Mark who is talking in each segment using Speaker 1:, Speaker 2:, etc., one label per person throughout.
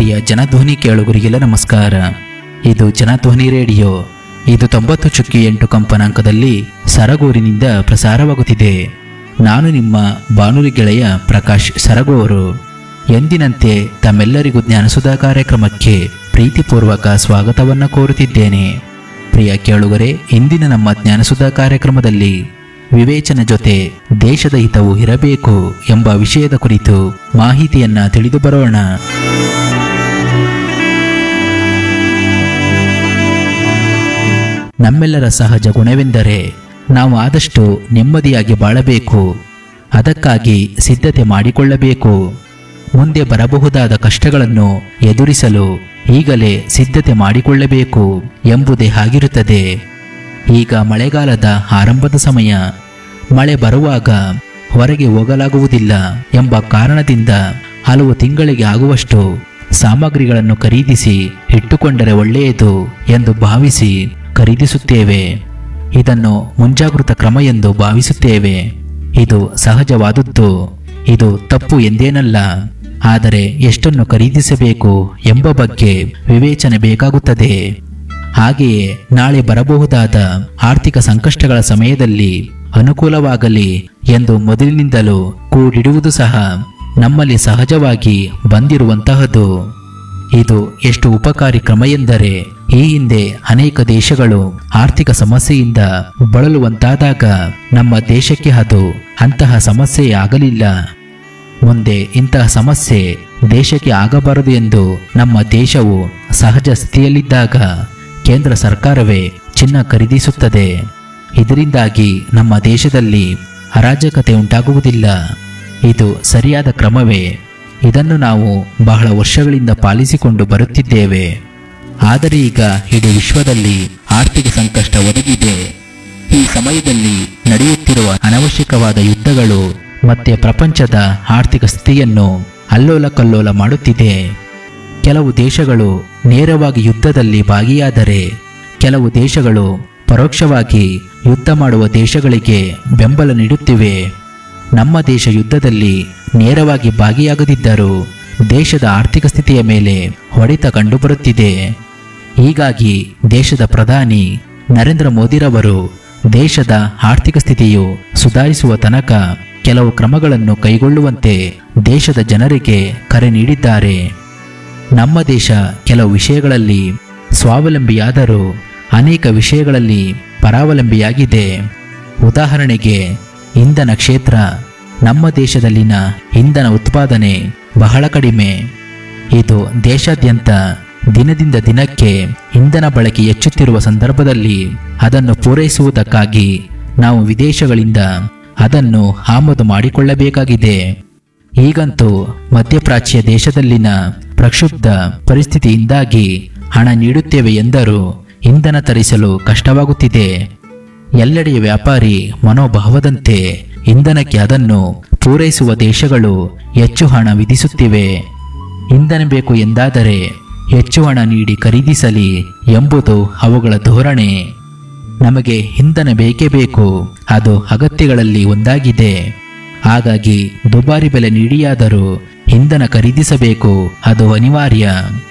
Speaker 1: ಪ್ರಿಯ ಜನಧ್ವನಿ ಕೇಳುಗರಿಗೆಲ್ಲ ನಮಸ್ಕಾರ ಇದು ಜನಧ್ವನಿ ರೇಡಿಯೋ ಇದು ತೊಂಬತ್ತು ಚುಕ್ಕಿ ಎಂಟು ಕಂಪನಾಂಕದಲ್ಲಿ ಸರಗೂರಿನಿಂದ ಪ್ರಸಾರವಾಗುತ್ತಿದೆ ನಾನು ನಿಮ್ಮ ಬಾನುಲಿ ಗೆಳೆಯ ಪ್ರಕಾಶ್ ಸರಗೂರು ಎಂದಿನಂತೆ ತಮ್ಮೆಲ್ಲರಿಗೂ ಜ್ಞಾನಸುಧಾ ಕಾರ್ಯಕ್ರಮಕ್ಕೆ ಪ್ರೀತಿಪೂರ್ವಕ ಸ್ವಾಗತವನ್ನು ಕೋರುತ್ತಿದ್ದೇನೆ ಪ್ರಿಯ ಕೇಳುಗರೆ ಇಂದಿನ ನಮ್ಮ ಜ್ಞಾನಸುಧಾ ಕಾರ್ಯಕ್ರಮದಲ್ಲಿ ವಿವೇಚನೆ ಜೊತೆ ದೇಶದ ಹಿತವು ಇರಬೇಕು ಎಂಬ ವಿಷಯದ ಕುರಿತು ಮಾಹಿತಿಯನ್ನ ತಿಳಿದು ಬರೋಣ ನಮ್ಮೆಲ್ಲರ ಸಹಜ ಗುಣವೆಂದರೆ ನಾವು ಆದಷ್ಟು ನೆಮ್ಮದಿಯಾಗಿ ಬಾಳಬೇಕು ಅದಕ್ಕಾಗಿ ಸಿದ್ಧತೆ ಮಾಡಿಕೊಳ್ಳಬೇಕು ಮುಂದೆ ಬರಬಹುದಾದ ಕಷ್ಟಗಳನ್ನು ಎದುರಿಸಲು ಈಗಲೇ ಸಿದ್ಧತೆ ಮಾಡಿಕೊಳ್ಳಬೇಕು ಎಂಬುದೇ ಆಗಿರುತ್ತದೆ ಈಗ ಮಳೆಗಾಲದ ಆರಂಭದ ಸಮಯ ಮಳೆ ಬರುವಾಗ ಹೊರಗೆ ಹೋಗಲಾಗುವುದಿಲ್ಲ ಎಂಬ ಕಾರಣದಿಂದ ಹಲವು ತಿಂಗಳಿಗೆ ಆಗುವಷ್ಟು ಸಾಮಗ್ರಿಗಳನ್ನು ಖರೀದಿಸಿ ಇಟ್ಟುಕೊಂಡರೆ ಒಳ್ಳೆಯದು ಎಂದು ಭಾವಿಸಿ ಖರೀದಿಸುತ್ತೇವೆ ಇದನ್ನು ಮುಂಜಾಗೃತ ಕ್ರಮ ಎಂದು ಭಾವಿಸುತ್ತೇವೆ ಇದು ಸಹಜವಾದದ್ದು ಇದು ತಪ್ಪು ಎಂದೇನಲ್ಲ ಆದರೆ ಎಷ್ಟನ್ನು ಖರೀದಿಸಬೇಕು ಎಂಬ ಬಗ್ಗೆ ವಿವೇಚನೆ ಬೇಕಾಗುತ್ತದೆ ಹಾಗೆಯೇ ನಾಳೆ ಬರಬಹುದಾದ ಆರ್ಥಿಕ ಸಂಕಷ್ಟಗಳ ಸಮಯದಲ್ಲಿ ಅನುಕೂಲವಾಗಲಿ ಎಂದು ಮೊದಲಿನಿಂದಲೂ ಕೂಡಿಡುವುದು ಸಹ ನಮ್ಮಲ್ಲಿ ಸಹಜವಾಗಿ ಬಂದಿರುವಂತಹದ್ದು ಇದು ಎಷ್ಟು ಉಪಕಾರಿ ಕ್ರಮ ಎಂದರೆ ಈ ಹಿಂದೆ ಅನೇಕ ದೇಶಗಳು ಆರ್ಥಿಕ ಸಮಸ್ಯೆಯಿಂದ ಬಳಲುವಂತಾದಾಗ ನಮ್ಮ ದೇಶಕ್ಕೆ ಅದು ಅಂತಹ ಸಮಸ್ಯೆ ಆಗಲಿಲ್ಲ ಮುಂದೆ ಇಂತಹ ಸಮಸ್ಯೆ ದೇಶಕ್ಕೆ ಆಗಬಾರದು ಎಂದು ನಮ್ಮ ದೇಶವು ಸಹಜ ಸ್ಥಿತಿಯಲ್ಲಿದ್ದಾಗ ಕೇಂದ್ರ ಸರ್ಕಾರವೇ ಚಿನ್ನ ಖರೀದಿಸುತ್ತದೆ ಇದರಿಂದಾಗಿ ನಮ್ಮ ದೇಶದಲ್ಲಿ ಅರಾಜಕತೆ ಉಂಟಾಗುವುದಿಲ್ಲ ಇದು ಸರಿಯಾದ ಕ್ರಮವೇ ಇದನ್ನು ನಾವು ಬಹಳ ವರ್ಷಗಳಿಂದ ಪಾಲಿಸಿಕೊಂಡು ಬರುತ್ತಿದ್ದೇವೆ ಆದರೆ ಈಗ ಇಡೀ ವಿಶ್ವದಲ್ಲಿ ಆರ್ಥಿಕ ಸಂಕಷ್ಟ ಒದಗಿದೆ ಈ ಸಮಯದಲ್ಲಿ ನಡೆಯುತ್ತಿರುವ ಅನವಶ್ಯಕವಾದ ಯುದ್ಧಗಳು ಮತ್ತೆ ಪ್ರಪಂಚದ ಆರ್ಥಿಕ ಸ್ಥಿತಿಯನ್ನು ಅಲ್ಲೋಲ ಕಲ್ಲೋಲ ಮಾಡುತ್ತಿದೆ ಕೆಲವು ದೇಶಗಳು ನೇರವಾಗಿ ಯುದ್ಧದಲ್ಲಿ ಭಾಗಿಯಾದರೆ ಕೆಲವು ದೇಶಗಳು ಪರೋಕ್ಷವಾಗಿ ಯುದ್ಧ ಮಾಡುವ ದೇಶಗಳಿಗೆ ಬೆಂಬಲ ನೀಡುತ್ತಿವೆ ನಮ್ಮ ದೇಶ ಯುದ್ಧದಲ್ಲಿ ನೇರವಾಗಿ ಭಾಗಿಯಾಗದಿದ್ದರೂ ದೇಶದ ಆರ್ಥಿಕ ಸ್ಥಿತಿಯ ಮೇಲೆ ಹೊಡೆತ ಕಂಡುಬರುತ್ತಿದೆ ಹೀಗಾಗಿ ದೇಶದ ಪ್ರಧಾನಿ ನರೇಂದ್ರ ಮೋದಿರವರು ದೇಶದ ಆರ್ಥಿಕ ಸ್ಥಿತಿಯು ಸುಧಾರಿಸುವ ತನಕ ಕೆಲವು ಕ್ರಮಗಳನ್ನು ಕೈಗೊಳ್ಳುವಂತೆ ದೇಶದ ಜನರಿಗೆ ಕರೆ ನೀಡಿದ್ದಾರೆ ನಮ್ಮ ದೇಶ ಕೆಲವು ವಿಷಯಗಳಲ್ಲಿ ಸ್ವಾವಲಂಬಿಯಾದರೂ ಅನೇಕ ವಿಷಯಗಳಲ್ಲಿ ಪರಾವಲಂಬಿಯಾಗಿದೆ ಉದಾಹರಣೆಗೆ ಇಂಧನ ಕ್ಷೇತ್ರ ನಮ್ಮ ದೇಶದಲ್ಲಿನ ಇಂಧನ ಉತ್ಪಾದನೆ ಬಹಳ ಕಡಿಮೆ ಇದು ದೇಶಾದ್ಯಂತ ದಿನದಿಂದ ದಿನಕ್ಕೆ ಇಂಧನ ಬಳಕೆ ಹೆಚ್ಚುತ್ತಿರುವ ಸಂದರ್ಭದಲ್ಲಿ ಅದನ್ನು ಪೂರೈಸುವುದಕ್ಕಾಗಿ ನಾವು ವಿದೇಶಗಳಿಂದ ಅದನ್ನು ಆಮದು ಮಾಡಿಕೊಳ್ಳಬೇಕಾಗಿದೆ ಈಗಂತೂ ಮಧ್ಯಪ್ರಾಚ್ಯ ದೇಶದಲ್ಲಿನ ಪ್ರಕ್ಷುಬ್ಧ ಪರಿಸ್ಥಿತಿಯಿಂದಾಗಿ ಹಣ ನೀಡುತ್ತೇವೆ ಎಂದರೂ ಇಂಧನ ತರಿಸಲು ಕಷ್ಟವಾಗುತ್ತಿದೆ ಎಲ್ಲೆಡೆಯ ವ್ಯಾಪಾರಿ ಮನೋಭಾವದಂತೆ ಇಂಧನಕ್ಕೆ ಅದನ್ನು ಪೂರೈಸುವ ದೇಶಗಳು ಹೆಚ್ಚು ಹಣ ವಿಧಿಸುತ್ತಿವೆ ಇಂಧನ ಬೇಕು ಎಂದಾದರೆ ಹೆಚ್ಚು ಹಣ ನೀಡಿ ಖರೀದಿಸಲಿ ಎಂಬುದು ಅವುಗಳ ಧೋರಣೆ ನಮಗೆ ಇಂಧನ ಬೇಕೇ ಬೇಕು ಅದು ಅಗತ್ಯಗಳಲ್ಲಿ ಒಂದಾಗಿದೆ ಹಾಗಾಗಿ ದುಬಾರಿ ಬೆಲೆ ನೀಡಿಯಾದರೂ ಇಂಧನ ಖರೀದಿಸಬೇಕು ಅದು ಅನಿವಾರ್ಯ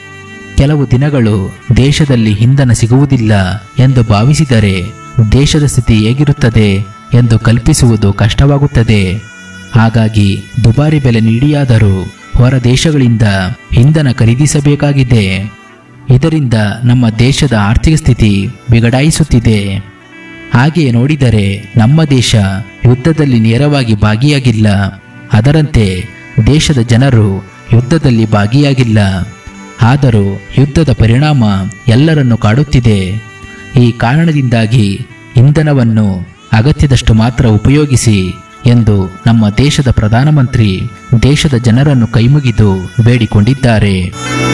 Speaker 1: ಕೆಲವು ದಿನಗಳು ದೇಶದಲ್ಲಿ ಇಂಧನ ಸಿಗುವುದಿಲ್ಲ ಎಂದು ಭಾವಿಸಿದರೆ ದೇಶದ ಸ್ಥಿತಿ ಹೇಗಿರುತ್ತದೆ ಎಂದು ಕಲ್ಪಿಸುವುದು ಕಷ್ಟವಾಗುತ್ತದೆ ಹಾಗಾಗಿ ದುಬಾರಿ ಬೆಲೆ ನೀಡಿಯಾದರೂ ಹೊರ ದೇಶಗಳಿಂದ ಇಂಧನ ಖರೀದಿಸಬೇಕಾಗಿದೆ ಇದರಿಂದ ನಮ್ಮ ದೇಶದ ಆರ್ಥಿಕ ಸ್ಥಿತಿ ಬಿಗಡಾಯಿಸುತ್ತಿದೆ ಹಾಗೆಯೇ ನೋಡಿದರೆ ನಮ್ಮ ದೇಶ ಯುದ್ಧದಲ್ಲಿ ನೇರವಾಗಿ ಭಾಗಿಯಾಗಿಲ್ಲ ಅದರಂತೆ ದೇಶದ ಜನರು ಯುದ್ಧದಲ್ಲಿ ಭಾಗಿಯಾಗಿಲ್ಲ ಆದರೂ ಯುದ್ಧದ ಪರಿಣಾಮ ಎಲ್ಲರನ್ನು ಕಾಡುತ್ತಿದೆ ಈ ಕಾರಣದಿಂದಾಗಿ ಇಂಧನವನ್ನು ಅಗತ್ಯದಷ್ಟು ಮಾತ್ರ ಉಪಯೋಗಿಸಿ ಎಂದು ನಮ್ಮ ದೇಶದ ಪ್ರಧಾನಮಂತ್ರಿ ದೇಶದ ಜನರನ್ನು ಕೈಮುಗಿದು ಬೇಡಿಕೊಂಡಿದ್ದಾರೆ